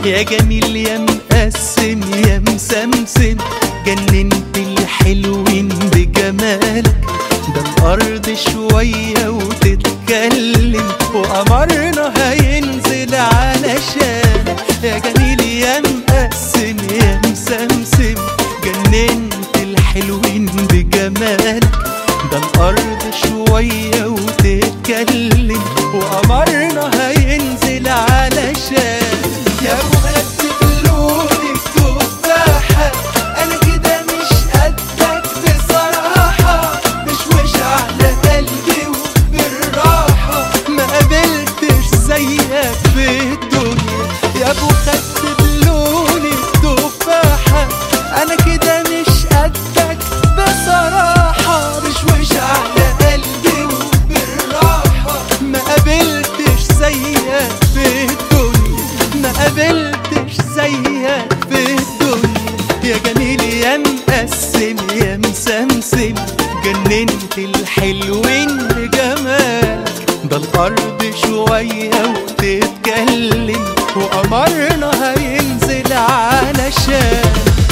يا جميل يا مقسم يا مسمسم جننت الحلوين بجمالك ده الأرض شوية وتتكلم وقمرنا هينزل علشان يا جميل يا مقسم يا مسمسم جننت الحلوين بجمالك ده الأرض شوية وتتكلم وقمرنا هينزل علشان يا ابو خد لونك تفاحة أنا كده مش قدك بصراحة مشوش على قلبي وبالراحة ما قابلتش زيك في الدنيا يا ابو خد لونك تفاحة أنا كده مش قدك بصراحة مشوش على قلبي وبالراحة ما قابلتش زيك في الدنيا ما قابلتش زيك في الدنيا يا جميل يا مقسم يا مسمسم جننت الحلوين بجمالك ده الأرض شوية وتتكلم وقمرنا هينزل علشان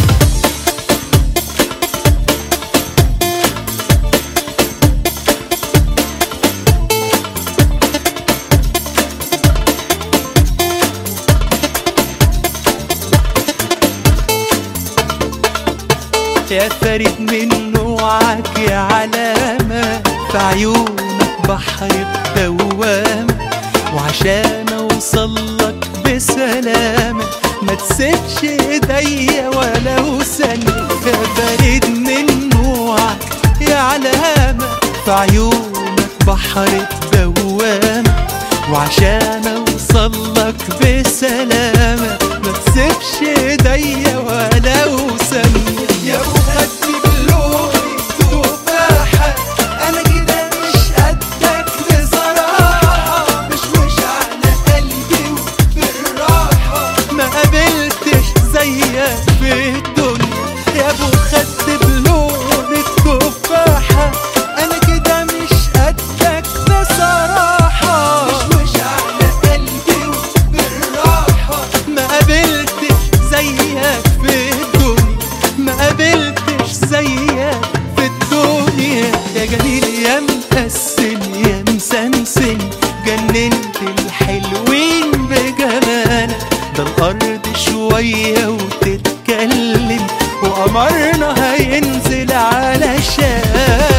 يا فريد من نوعك يا علامة في عيونك بحر بدوامة وعشان اوصلك بسلامة ما تسيبش ايديا ولو ثانية يا فريد من نوعك يا علامة في عيونك بحر بدوامة وعشان اوصلك بسلامة ما تسيبش ايديا ولو ثانية يا ابو خدني بلوني تفاحة انا كده مش قدك بصراحة مش وش على قلبي وبالراحة ما قابلتش زيك في الدنيا يا ابو خد بلونك تفاحة انا كده مش قدك بصراحة مش وش على قلبي وبالراحة ما قابلتش زيك في الدنيا ما قابلتش زيك في الدنيا يا جميل يا مقسم يا مسمسم جننت الحلوين بجمالك ده الأرض شوية وتتكلم وقمرنا هينزل علشان